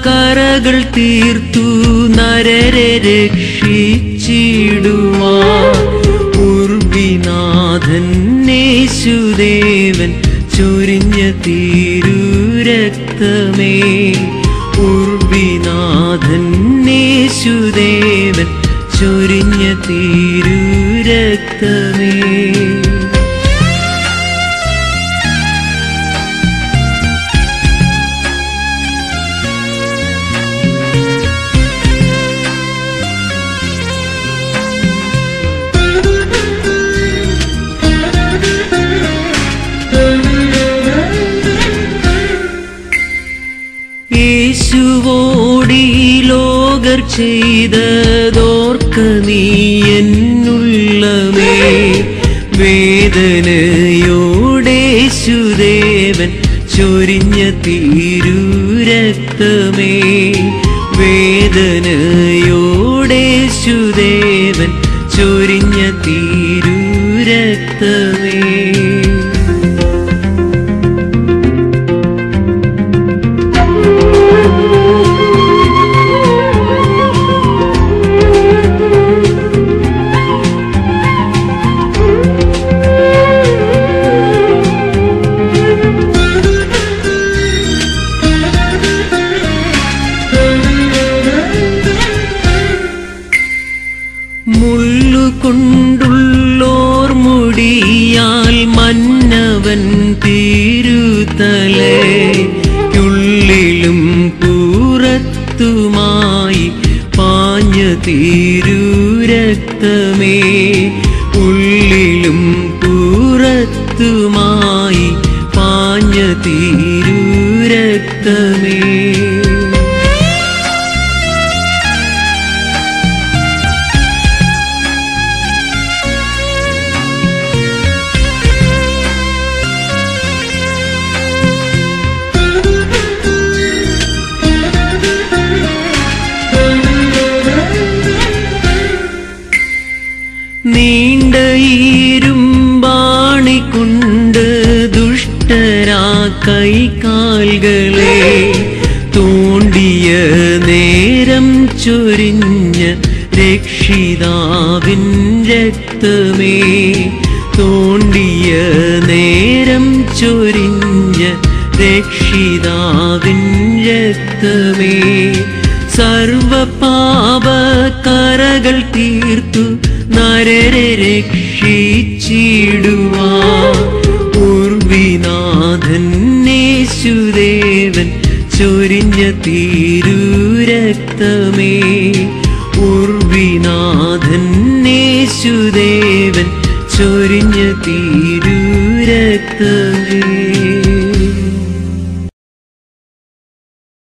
കറകൾ തീർത്തു നരരെ രക്ഷിച്ചിടുവാൻ ഉർവിനാഥൻ യേശുദേവൻ ചൊരിഞ്ഞ തീരുരക്തമേ ഉർവിനാഥൻ യേശുദേവൻ ചൊരിഞ്ഞ തീരുരക്തമേ യേശുവോടി ലോകർ ചെയ്തതോർക്ക നീ എന്നുള്ളമേ വേദനയോടേശുദേവൻ ചൊരിഞ്ഞ തീരുരക്തമേ വേദനയോടേശുദേവൻ ചൊരിഞ്ഞ തീരുരക്തമേ മുള്ളുകൊണ്ടുള്ളോർ മുടിയാൽ മന്നവൻ തീരുതലയുള്ളിലും പുറത്തുമായി പാഞ്ഞ തീരുരക്തമേ ഉള്ളിലും പുറത്തുമായി പാഞ്ഞ തീരുരക്തമേ നീണ്ട ഇരുമ്പാണി കൊണ്ട് ദുഷ്ടരാ കൈകാൽകളെ തോണ്ടിയ നേരം ചൊരിഞ്ഞ രക്ഷിതാവിൻ രക്തമേ തോണ്ടിയ നേരം ചൊരിഞ്ഞ രക്ഷിതാവിൻ രക്തമേ സർവപാപ കറകൾ തീർത്തു നരരെ രക്ഷിച്ചിടുവാൻ ഉർവിനാഥൻ യേശുദേവൻ ചൊരിഞ്ഞ തീരുരക്തമേ ഉർവിനാഥൻ യേശുദേവൻ ചൊരിഞ്ഞ തീരുരക്തമേ